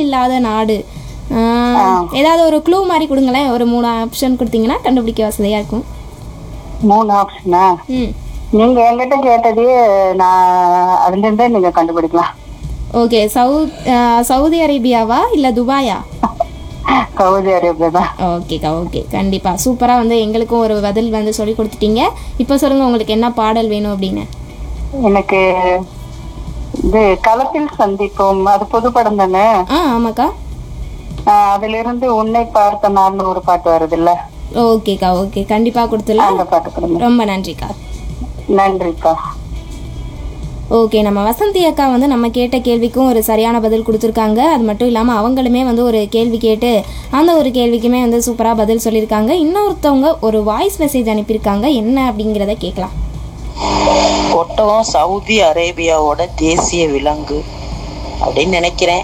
இல்லாத நாடு ஆஹ், ஏதாவது ஒரு க்ளூ மாதிரி கொடுங்களேன் ஒரு மூணு ஆப்ஷன் கொடுத்தீங்கன்னா கண்டுபிடிக்க வசதியாக இருக்கும் மூணு ஆப்ஷனா ம் நீங்க என்கிட்ட கேட்டதே நான் அதுல இருந்தே நீங்க கண்டுபிடிக்கலாம் ஓகே சவுத் ஆஹ், சவுதி அரேபியாவா இல்லை துபாயா சவுதி அரேபியா தான் ஓகேக்கா ஓகே கண்டிப்பாக சூப்பராக வந்து எங்களுக்கும் ஒரு பதில் வந்து சொல்லி கொடுத்துட்டீங்க இப்போ சொல்லுங்கள் உங்களுக்கு என்ன பாடல் வேணும் அப்படின்னு எனக்கு இது களத்தில் சந்திப்போம் அது புது படம் தானே ஆ ஆமாக்கா ஆஹ் அதுல இருந்து உன்னை பார்த்த நாள்னு ஒரு பாட்டு வருது இல்ல ஓகேக்கா ஓகே கண்டிப்பாக கொடுத்துடலாம் அந்த பாட்டு கொடுங்க ரொம்ப நன்றிக்கா நன்றிப்பா ஓகே நம்ம வசந்தி அக்கா வந்து நம்ம கேட்ட கேள்விக்கும் ஒரு சரியான பதில் கொடுத்துருக்காங்க அது மட்டும் இல்லாமல் அவங்களுமே வந்து ஒரு கேள்வி கேட்டு அந்த ஒரு கேள்விக்குமே வந்து சூப்பராக பதில் சொல்லியிருக்காங்க இன்னொருத்தவங்க ஒரு வாய்ஸ் மெசேஜ் அனுப்பியிருக்காங்க என்ன அப்படிங்கிறத கேட்கலாம் ஒட்டகம் சவுதி அரேபியாவோட தேசிய விலங்கு அப்படின்னு நினைக்கிறேன்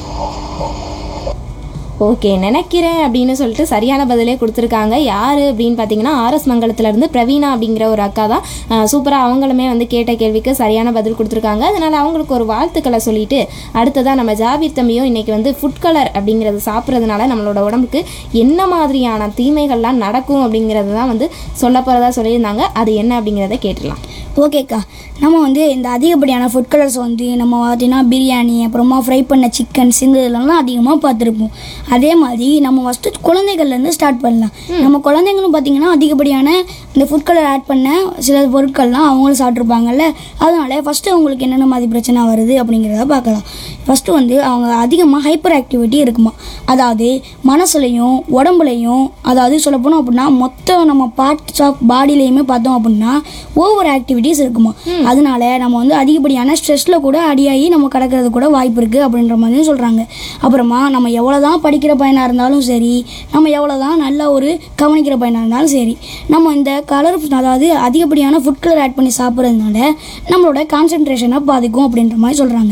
ஓகே நினைக்கிறேன் அப்படின்னு சொல்லிட்டு சரியான பதிலே கொடுத்துருக்காங்க யார் அப்படின்னு பார்த்தீங்கன்னா ஆர்எஸ் மங்கலத்துலேருந்து பிரவீனா அப்படிங்கிற ஒரு அக்கா தான் சூப்பராக அவங்களுமே வந்து கேட்ட கேள்விக்கு சரியான பதில் கொடுத்துருக்காங்க அதனால் அவங்களுக்கு ஒரு வாழ்த்துக்களை சொல்லிட்டு அடுத்ததாக நம்ம ஜாபீர் தம்பியும் இன்னைக்கு வந்து ஃபுட் கலர் அப்படிங்கிறது சாப்பிட்றதுனால நம்மளோட உடம்புக்கு என்ன மாதிரியான தீமைகள்லாம் நடக்கும் அப்படிங்கிறது தான் வந்து சொல்ல போகிறதா சொல்லியிருந்தாங்க அது என்ன அப்படிங்கிறத கேட்டுடலாம் ஓகேக்கா நம்ம வந்து இந்த அதிகப்படியான ஃபுட் கலர்ஸ் வந்து நம்ம பார்த்தீங்கன்னா பிரியாணி அப்புறமா ஃப்ரை பண்ண சிக்கன்ஸ் இந்த இதெல்லாம் அதிகமாக பார்த்துருப்போம் அதே மாதிரி நம்ம ஃபஸ்ட்டு குழந்தைகள்லேருந்து ஸ்டார்ட் பண்ணலாம் நம்ம குழந்தைங்களும் பார்த்தீங்கன்னா அதிகப்படியான இந்த ஃபுட் கலர் ஆட் பண்ண சில பொருட்கள்லாம் அவங்களும் சாப்பிட்ருப்பாங்கல்ல அதனால ஃபஸ்ட்டு அவங்களுக்கு என்னென்ன மாதிரி பிரச்சனை வருது அப்படிங்கிறத பார்க்கலாம் ஃபஸ்ட்டு வந்து அவங்க அதிகமாக ஹைப்பர் ஆக்டிவிட்டி இருக்குமா அதாவது மனசுலையும் உடம்புலையும் அதாவது சொல்லப்போனோம் அப்படின்னா மொத்த நம்ம பார்ட்ஸ் ஆஃப் பாடியிலையுமே பார்த்தோம் அப்படின்னா ஓவர் ஆக்டிவிட்டீஸ் இருக்குமா அதனால நம்ம வந்து அதிகப்படியான ஸ்ட்ரெஸ்ஸில் கூட அடியாகி நம்ம கிடக்கிறது கூட வாய்ப்பு இருக்குது அப்படின்ற மாதிரியும் சொல்கிறாங்க அப்புறமா நம்ம எவ்வளோ தான் படிக்கிற பையனாக இருந்தாலும் சரி நம்ம எவ்வளோ தான் நல்ல ஒரு கவனிக்கிற பையனாக இருந்தாலும் சரி நம்ம இந்த கலர் அதாவது அதிகப்படியான ஃபுட் கலர் ஆட் பண்ணி சாப்பிட்றதுனால நம்மளோட கான்சென்ட்ரேஷனை பாதிக்கும் அப்படின்ற மாதிரி சொல்கிறாங்க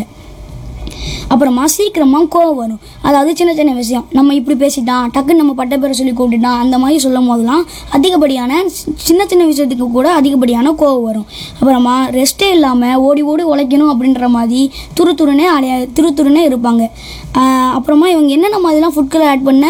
அப்புறமா சீக்கிரமாக கோவம் வரும் அதாவது சின்ன சின்ன விஷயம் நம்ம இப்படி பேசிட்டான் டக்குன்னு நம்ம பட்ட பேரை சொல்லி கூப்பிட்டுட்டான் அந்த மாதிரி சொல்லும் போதெல்லாம் அதிகப்படியான சி- சின்ன சின்ன விஷயத்துக்கு கூட அதிகப்படியான கோவம் வரும் அப்புறமா ரெஸ்ட்டே இல்லாமல் ஓடி ஓடி உழைக்கணும் அப்படின்ற மாதிரி துரு துருனே அலைய துரு துருனே இருப்பாங்க ஆஹ் அப்புறமா இவங்க என்னென்ன மாதிரிலாம் ஃபுட்களை ஆட் பண்ண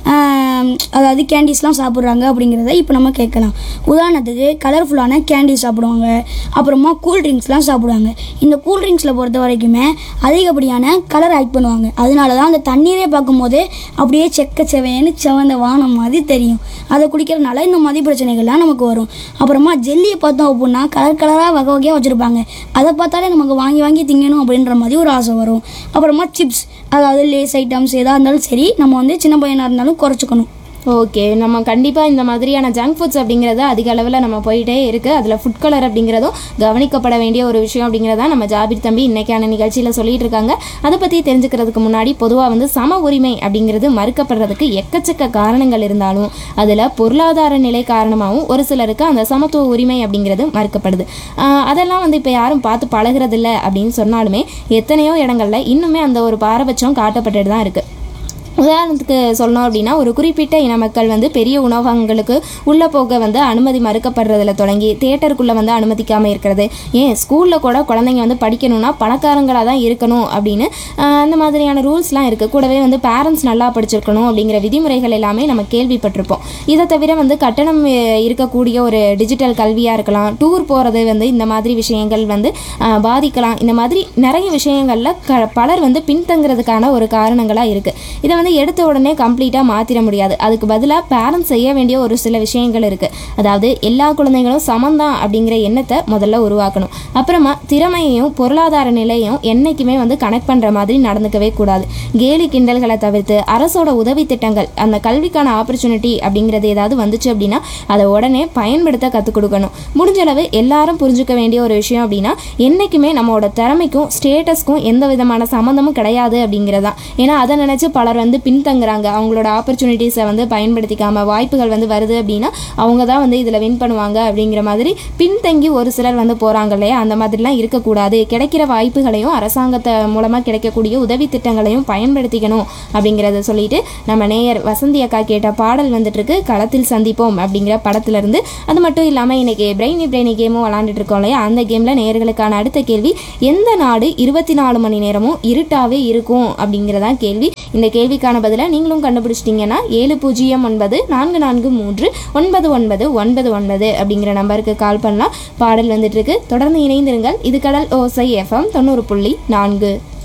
ஆஹ் அதாவது கேண்டீஸ்லாம் சாப்பிட்றாங்க அப்படிங்கிறத இப்போ நம்ம கேட்கலாம் உதாரணத்துக்கு கலர்ஃபுல்லான கேண்டி சாப்பிடுவாங்க அப்புறமா கூல் ட்ரிங்க்ஸ்லாம் சாப்பிடுவாங்க இந்த கூல் ட்ரிங்க்ஸில் பொறுத்த வரைக்குமே அதிகப்படியான கலர் ஆட் பண்ணுவாங்க அதனால தான் அந்த தண்ணீரே பார்க்கும்போதே அப்படியே செக்க செவேன்னு செவந்த வானம் மாதிரி தெரியும் அதை குடிக்கிறதுனால இந்த மாதிரி பிரச்சனைகள்லாம் நமக்கு வரும் அப்புறமா ஜெல்லியை பார்த்தோம் அப்படின்னா கலர் கலராக வகை வகையாக வச்சுருப்பாங்க அதை பார்த்தாலே நமக்கு வாங்கி வாங்கி திங்கணும் அப்படின்ற மாதிரி ஒரு ஆசை வரும் அப்புறமா சிப்ஸ் அதாவது லேஸ் ஐட்டம்ஸ் எதாக இருந்தாலும் சரி நம்ம வந்து சின்ன பையனாக இருந்தாலும் குறைச்சிக்கணும் ஓகே நம்ம கண்டிப்பாக இந்த மாதிரியான ஜங்க் ஃபுட்ஸ் அப்படிங்கிறது அதிக அளவில் நம்ம போயிட்டே இருக்குது அதில் ஃபுட் கலர் அப்படிங்கிறதும் கவனிக்கப்பட வேண்டிய ஒரு விஷயம் அப்படிங்கிறத நம்ம ஜாபிர் தம்பி இன்னைக்கான நிகழ்ச்சியில் சொல்லிட்டு இருக்காங்க அதை பற்றி தெரிஞ்சுக்கிறதுக்கு முன்னாடி பொதுவாக வந்து சம உரிமை அப்படிங்கிறது மறுக்கப்படுறதுக்கு எக்கச்சக்க காரணங்கள் இருந்தாலும் அதில் பொருளாதார நிலை காரணமாகவும் ஒரு சிலருக்கு அந்த சமத்துவ உரிமை அப்படிங்கிறது மறுக்கப்படுது ஆஹ் அதெல்லாம் வந்து இப்போ யாரும் பார்த்து பழகுறதில்ல அப்படின்னு சொன்னாலுமே எத்தனையோ இடங்கள்ல இன்னுமே அந்த ஒரு பாரபட்சம் காட்டப்பட்டுட்டு தான் இருக்குது உதாரணத்துக்கு சொல்லணும் அப்படின்னா ஒரு குறிப்பிட்ட இன மக்கள் வந்து பெரிய உணவகங்களுக்கு உள்ளே போக வந்து அனுமதி மறுக்கப்படுறதுல தொடங்கி தேட்டருக்குள்ளே வந்து அனுமதிக்காமல் இருக்கிறது ஏன் ஸ்கூலில் கூட குழந்தைங்க வந்து படிக்கணும்னா பணக்காரங்களாக தான் இருக்கணும் அப்படின்னு ஆஹ் அந்த மாதிரியான ரூல்ஸ்லாம் இருக்குது கூடவே வந்து பேரண்ட்ஸ் நல்லா படிச்சிருக்கணும் அப்படிங்கிற விதிமுறைகள் எல்லாமே நம்ம கேள்விப்பட்டிருப்போம் இதை தவிர வந்து கட்டணம் அஹ், இருக்கக்கூடிய ஒரு டிஜிட்டல் கல்வியாக இருக்கலாம் டூர் போகிறது வந்து இந்த மாதிரி விஷயங்கள் வந்து ஆஹ், பாதிக்கலாம் இந்த மாதிரி நிறைய விஷயங்களில் க பலர் வந்து பின்தங்குறதுக்கான ஒரு காரணங்களாக இருக்குது இதை வந்து எடுத்த உடனே கம்ப்ளீட்டாக மாற்றிட முடியாது அதுக்கு பதிலாக பேரண்ட்ஸ் செய்ய வேண்டிய ஒரு சில விஷயங்கள் இருக்குது அதாவது எல்லா குழந்தைங்களும் சமந்தான் அப்படிங்கிற எண்ணத்தை முதல்ல உருவாக்கணும் அப்புறமா திறமையையும் பொருளாதார நிலையும் என்றைக்குமே வந்து கனெக்ட் பண்ணுற மாதிரி நடந்துக்கவே கூடாது கேலி கிண்டல்களை தவிர்த்து அரசோட உதவி திட்டங்கள் அந்த கல்விக்கான ஆப்பர்ச்சுனிட்டி அப்படிங்கிறது ஏதாவது வந்துச்சு அப்படின்னா அதை உடனே பயன்படுத்த கற்றுக் கொடுக்கணும் முடிஞ்ச அளவு எல்லாரும் புரிஞ்சுக்க வேண்டிய ஒரு விஷயம் அப்படின்னா என்றைக்குமே நம்மளோட திறமைக்கும் ஸ்டேட்டஸ்க்கும் எந்த விதமான சம்மந்தமும் கிடையாது அப்படிங்கிறதான் ஏன்னா அதை நினச்சி பலர் வந்து பின்தங்குறாங்க அவங்களோட ஆப்பர்ச்சுனிட்டிஸை வந்து பயன்படுத்திக்காம வாய்ப்புகள் வந்து வருது அப்படின்னா அவங்க தான் வந்து இதில் வின் பண்ணுவாங்க அப்படிங்கிற மாதிரி பின்தங்கி ஒரு சிலர் வந்து போகிறாங்க இல்லையா அந்த மாதிரிலாம் இருக்கக்கூடாது கிடைக்கிற வாய்ப்புகளையும் அரசாங்கத்தை மூலமாக கிடைக்கக்கூடிய உதவி திட்டங்களையும் பயன்படுத்திக்கணும் அப்படிங்கிறத சொல்லிட்டு நம்ம நேயர் வசந்தி அக்கா கேட்ட பாடல் வந்துட்டு இருக்கு களத்தில் சந்திப்போம் அப்படிங்கிற படத்துல இருந்து அது மட்டும் இல்லாமல் இன்னைக்கு பிரெயினி பிரெயினி கேமும் விளாண்டுட்டு இருக்கோம் இல்லையா அந்த கேமில் நேயர்களுக்கான அடுத்த கேள்வி எந்த நாடு இருபத்தி நாலு மணி நேரமும் இருட்டாவே இருக்கும் அப்படிங்கிறதான் கேள்வி இந்த கேள்விக்கான பதிலை நீங்களும் கண்டுபிடிச்சிட்டிங்கன்னா ஏழு பூஜ்ஜியம் ஒன்பது நான்கு நான்கு மூன்று ஒன்பது ஒன்பது ஒன்பது ஒன்பது அப்படிங்கிற நம்பருக்கு கால் பண்ணலாம் பாடல் வந்துட்டு இருக்கு தொடர்ந்து இணைந்திருங்கள் இது கடல் ஓசை எஃப்எம் தொண்ணூறு புள்ளி நான்கு